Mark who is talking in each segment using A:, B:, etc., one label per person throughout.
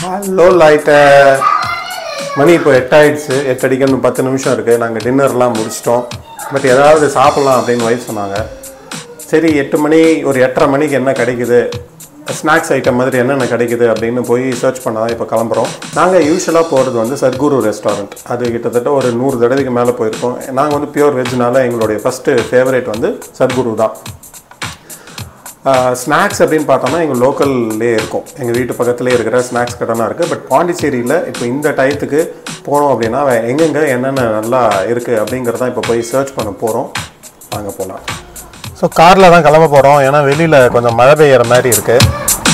A: hello லைட்ட மணி இப்போ எட்டாயிடுச்சு எட்டு அடிக்கணும் பத்து நிமிஷம் இருக்குது நாங்கள் டின்னர்லாம் முடிச்சிட்டோம் பட் ஏதாவது சாப்பிட்லாம் அப்படின்னு ஒய்ஃப் சொன்னாங்க சரி எட்டு மணி ஒரு எட்டரை மணிக்கு என்ன கிடைக்குது ஸ்நாக்ஸ் ஐட்டம் மாதிரி என்னென்ன கிடைக்குது அப்படின்னு போய் சர்ச் பண்ண தான் இப்போ கிளம்புறோம் நாங்கள் யூஸ்வலாக போகிறது வந்து சர்க்குரு ரெஸ்டாரண்ட் அது கிட்டத்தட்ட ஒரு நூறு தடவைக்கு மேலே போயிருக்கோம் நாங்கள் வந்து பியூர் வெஜ்னால எங்களுடைய ஃபஸ்ட்டு ஃபேவரேட் வந்து சர்க்குரு தான் ஸ்நாக்ஸ் அப்படின்னு பார்த்தோம்னா எங்கள் லோக்கல்லே இருக்கும் எங்கள் வீட்டு பக்கத்துலேயே இருக்கிற ஸ்நாக்ஸ் கடைலாம் இருக்குது பட் பாண்டிச்சேரியில் இப்போ இந்த டயத்துக்கு போனோம் அப்படின்னா வே- எங்கெங்கே என்னென்ன நல்லா இருக்குது அப்படிங்கிறத இப்போ போய் சர்ச் பண்ண போகிறோம் வாங்க போகலாம் ஸோ காரில் தான் கிளம்ப போகிறோம் ஏன்னா வெளியில் கொஞ்சம் மழை பெய்கிற மாதிரி இருக்குது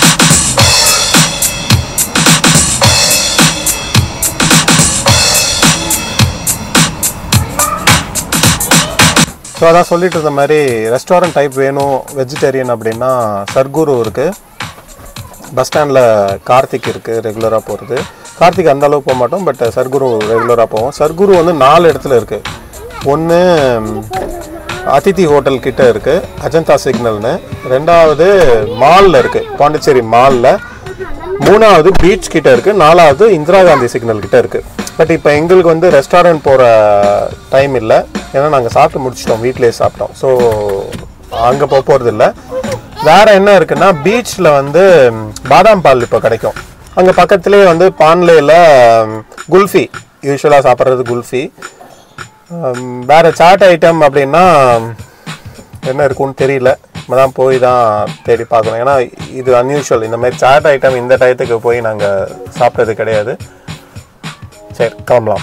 A: ஸோ அதான் சொல்லிட்டு இருந்த மாதிரி ரெஸ்டாரண்ட் டைப் வேணும் வெஜிடேரியன் அப்படின்னா சர்க்குரு இருக்குது பஸ் ஸ்டாண்டில் கார்த்திக் இருக்குது ரெகுலராக போகிறது கார்த்திக் அந்த அளவுக்கு போக மாட்டோம் பட் சர்க்குரு ரெகுலராக போவோம் சர்க்குரு வந்து நாலு இடத்துல இருக்குது ஒன்று அதித்தி ஹோட்டல் கிட்ட இருக்குது அஜந்தா சிக்னல்னு ரெண்டாவது மாலில் இருக்குது பாண்டிச்சேரி மாலில் மூணாவது பீச் கிட்ட இருக்குது நாலாவது இந்திரா காந்தி சிக்னல் கிட்ட இருக்குது பட் இப்போ எங்களுக்கு வந்து ரெஸ்டாரண்ட் போகிற டைம் இல்லை ஏன்னா நாங்கள் சாப்பிட்டு முடிச்சிட்டோம் வீட்டிலேயே சாப்பிட்டோம் ஸோ அங்கே போக போகிறது இல்லை வேற என்ன இருக்குன்னா பீச்சில் வந்து ம், பாதாம் பால் இப்போ கிடைக்கும் அங்கே பக்கத்துலேயே வந்து பான்லேயில் குல்ஃபி யூஸ்வலாக சாப்பிட்றது குல்ஃபி ம், வேற சாட் ஐட்டம் அப்படின்னா என்ன இருக்கும்னு தெரியல நம்ம தான் போய் தான் தேடி பார்க்கணும் ஏன்னா இது அன்யூஷுவல் இந்த மாதிரி சாட் ஐட்டம் இந்த டயத்துக்கு போய் நாங்கள் சாப்பிட்டது கிடையாது சரி கிளம்பலாம்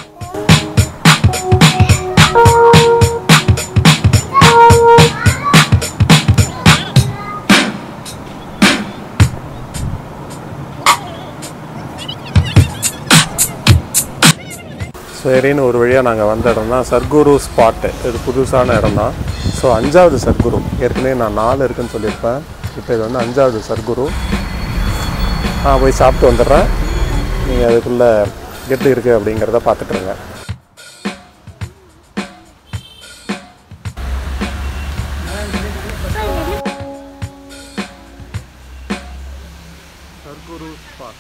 A: சரின்னு ஒரு வழியாக நாங்கள் வந்த இடம் தான் சர்க்குரு ஸ்பாட்டு இது புதுசான இடம் தான் ஸோ அஞ்சாவது சர்க்குரு ஏற்கனவே நான் நாலு இருக்குன்னு சொல்லியிருப்பேன் இப்போ இது வந்து அஞ்சாவது சர்க்குரு நான் போய் சாப்பிட்டு வந்துடுறேன் நீங்கள் அதுக்குள்ளே எப்படி இருக்குது அப்படிங்கிறத பார்த்துட்டுருங்க சர்க்குரு ஸ்பாட்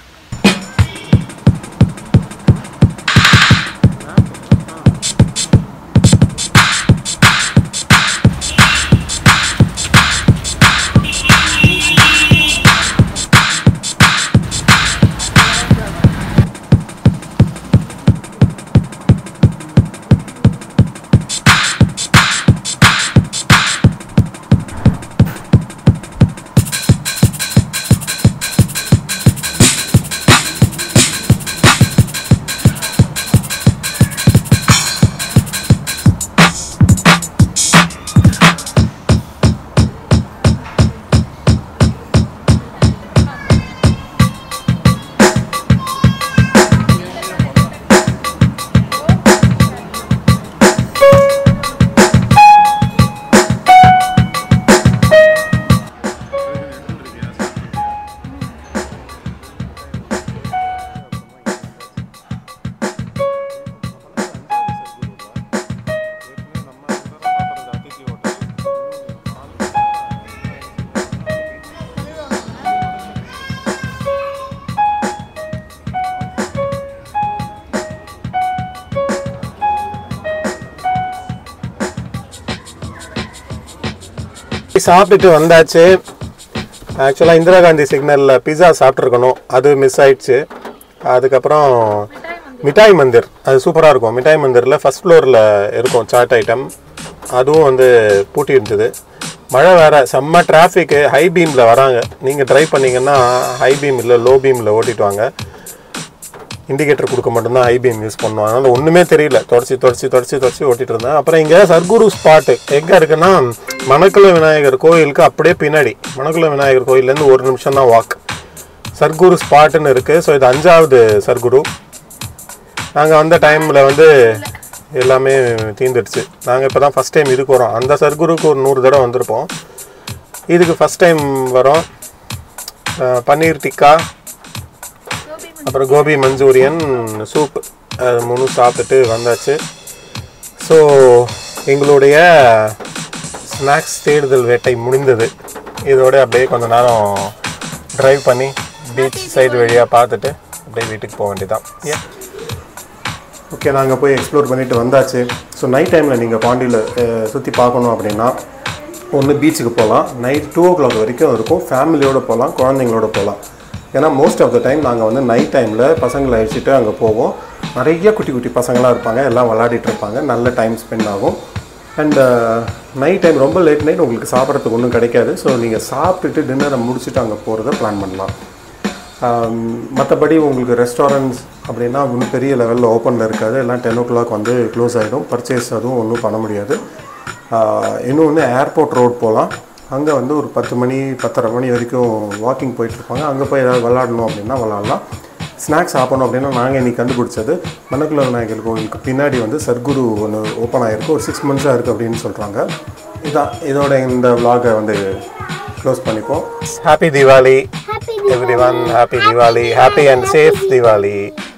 A: சாப்பிட்டுட்டு வந்தாச்சு ஆக்சுவலாக இந்திரா காந்தி சிக்னலில் பிஸா சாப்பிட்ருக்கணும் அது மிஸ் ஆயிடுச்சு அதுக்கப்புறம் மிட்டாய் மந்திர் அது சூப்பராக இருக்கும் மிட்டாய் மந்திரில் ஃபஸ்ட் ஃப்ளோரில் இருக்கும் சாட் ஐட்டம் அதுவும் வந்து பூட்டி இருந்தது மழை வேற செம்ம டிராஃபிக்கு ஹை பீமில் வராங்க நீங்கள் ட்ரைவ் பண்ணீங்கன்னா ஹை பீம் இல்லை லோ பீமில் ஓட்டிட்டு வாங்க இண்டிகேட்டர் கொடுக்க மட்டும்தான் ஐபிஎம் யூஸ் பண்ணுவோம் அதனால் ஒன்றுமே தெரியல தொடச்சி தொடச்சி தொடச்சி தொடச்சி ஓட்டிட்டு இருந்தேன் அப்புறம் இங்கே சர்க்குரு ஸ்பாட்டு எங்கே இருக்குன்னா மணக்குள விநாயகர் கோயிலுக்கு அப்படியே பின்னாடி மணக்குள விநாயகர் கோயிலேருந்து ஒரு நிமிஷம் தான் வாக் சர்க்குரு ஸ்பாட்டுன்னு இருக்குது ஸோ இது அஞ்சாவது சர்க்குரு நாங்கள் வந்த டைமில் வந்து எல்லாமே தீந்துடுச்சு நாங்கள் இப்போ தான் ஃபஸ்ட் டைம் இதுக்கு வரோம் அந்த சர்க்குருக்கு ஒரு நூறு தடவை வந்திருப்போம் இதுக்கு ஃபஸ்ட் டைம் வரோம் அஹ் பன்னீர் டிக்கா அப்புறம் கோபி மஞ்சூரியன் சூப் அது மூணு சாப்பிட்டுட்டு வந்தாச்சு ஸோ எங்களுடைய ஸ்நாக்ஸ் தேடுதல் வேட்டை முடிந்தது இதோட அப்படியே கொஞ்ச நேரம் ட்ரைவ் பண்ணி பீச் சைடு வழியாக பார்த்துட்டு அப்படியே வீட்டுக்கு போக வேண்டியதான் ஏன் ஓகே நாங்கள் போய் எக்ஸ்ப்ளோர் பண்ணிட்டு வந்தாச்சு ஸோ நைட் டைமில் நீங்கள் பாண்டியில் சுற்றி பார்க்கணும் அப்படின்னா ஒன்று பீச்சுக்கு போகலாம் நைட் டூ ஓ கிளாக் வரைக்கும் இருக்கும் ஃபேமிலியோடு போகலாம் குழந்தைங்களோட போகலாம் ஏன்னா மோஸ்ட் ஆஃப் த டைம் நாங்கள் வந்து நைட் டைமில் பசங்களை அழைச்சிட்டு அங்கே போவோம் நிறைய குட்டி குட்டி பசங்களாம் இருப்பாங்க எல்லாம் விளையாடிட்டு இருப்பாங்க நல்ல டைம் ஸ்பெண்ட் ஆகும் அண்ட் நைட் டைம் ரொம்ப லேட் நைட் உங்களுக்கு சாப்பிட்றதுக்கு ஒன்றும் கிடைக்காது ஸோ நீங்கள் சாப்பிட்டுட்டு டின்னரை முடிச்சுட்டு அங்கே போகிறத பிளான் பண்ணலாம் மற்றபடி உங்களுக்கு ரெஸ்டாரண்ட்ஸ் அப்படின்னா ஒன்றும் பெரிய லெவலில் ஓப்பனில் இருக்காது எல்லாம் டென் ஓ கிளாக் வந்து க்ளோஸ் ஆகிடும் பர்ச்சேஸ் அதுவும் ஒன்றும் பண்ண முடியாது இன்னொன்று ஏர்போர்ட் ரோட் போகலாம் அங்கே வந்து ஒரு பத்து மணி பத்தரை மணி வரைக்கும் வாக்கிங் போயிட்டுருப்பாங்க அங்கே போய் ஏதாவது விளாடணும் அப்படின்னா விளாட்லாம் ஸ்நாக்ஸ் சாப்பிடணும் அப்படின்னா நாங்கள் இன்றைக்கி கண்டுபிடிச்சது மணக்குள விநாயகர் கோவிலுக்கு பின்னாடி வந்து சர்க்குரு ஒன்று ஓப்பன் ஆகிருக்கு ஒரு சிக்ஸ் மந்த்ஸாக இருக்குது அப்படின்னு சொல்கிறாங்க இதான் இதோட இந்த vlog-அ வந்து க்ளோஸ் பண்ணிப்போம் happy Deepavali
B: Happy
A: everyone happy diwali happy and safe diwali